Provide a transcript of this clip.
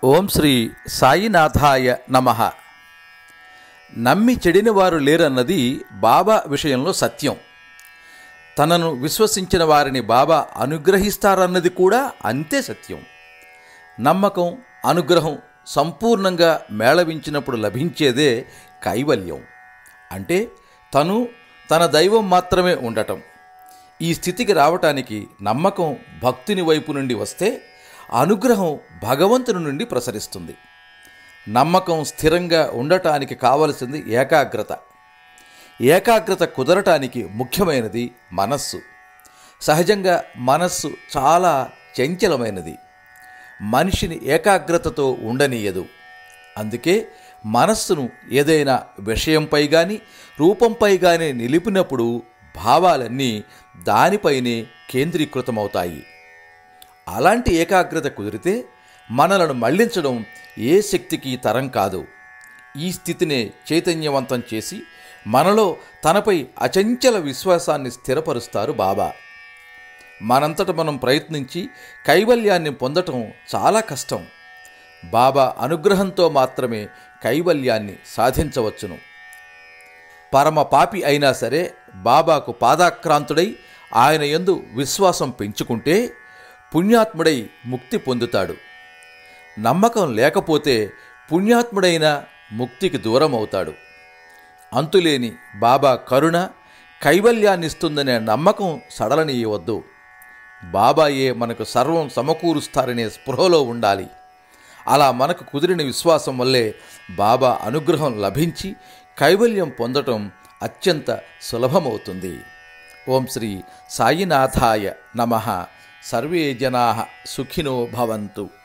ఓం శ్రీ సాయినాథాయ నమ నమ్మి చెడిన వారు లేరన్నది బాబా విషయంలో సత్యం తనను విశ్వసించిన వారిని బాబా అనుగ్రహిస్తారన్నది కూడా అంతే సత్యం నమ్మకం అనుగ్రహం సంపూర్ణంగా మేళవించినప్పుడు లభించేదే కైవల్యం అంటే తను తన దైవం మాత్రమే ఉండటం ఈ స్థితికి రావటానికి నమ్మకం భక్తుని వైపు నుండి వస్తే అనుగ్రహం భగవంతుని నుండి ప్రసరిస్తుంది నమ్మకం స్థిరంగా ఉండటానికి కావలసింది ఏకాగ్రత ఏకాగ్రత కుదరటానికి ముఖ్యమైనది మనస్సు సహజంగా మనస్సు చాలా చంచలమైనది మనిషిని ఏకాగ్రతతో ఉండనీయదు అందుకే మనస్సును ఏదైనా విషయంపై కానీ రూపంపై కానీ నిలిపినప్పుడు భావాలన్నీ దానిపైనే కేంద్రీకృతమవుతాయి అలాంటి ఏకాగ్రత కుదిరితే మనలను మళ్లించడం ఏ శక్తికి తరం కాదు ఈ స్థితినే చైతన్యవంతం చేసి మనలో తనపై అచంచల విశ్వాసాన్ని స్థిరపరుస్తారు బాబా మనంతట మనం ప్రయత్నించి కైవల్యాన్ని పొందటం చాలా కష్టం బాబా అనుగ్రహంతో మాత్రమే కైవల్యాన్ని సాధించవచ్చును పరమ పాపి అయినా సరే బాబాకు పాదాక్రాంతుడై ఆయన యందు విశ్వాసం పెంచుకుంటే పుణ్యాత్ముడై ముక్తి పొందుతాడు నమ్మకం లేకపోతే పుణ్యాత్ముడైన ముక్తికి దూరం అవుతాడు అంతులేని బాబా కరుణ కైవల్యాన్నిస్తుందనే నమ్మకం సడలనీయవద్దు బాబాయే మనకు సర్వం సమకూరుస్తారనే స్పృహలో ఉండాలి అలా మనకు కుదిరిన విశ్వాసం వల్లే బాబా అనుగ్రహం లభించి కైవల్యం పొందటం అత్యంత సులభమవుతుంది ఓం శ్రీ సాయినాథాయ నమ సర్వే జనా సుఖినో భవంతు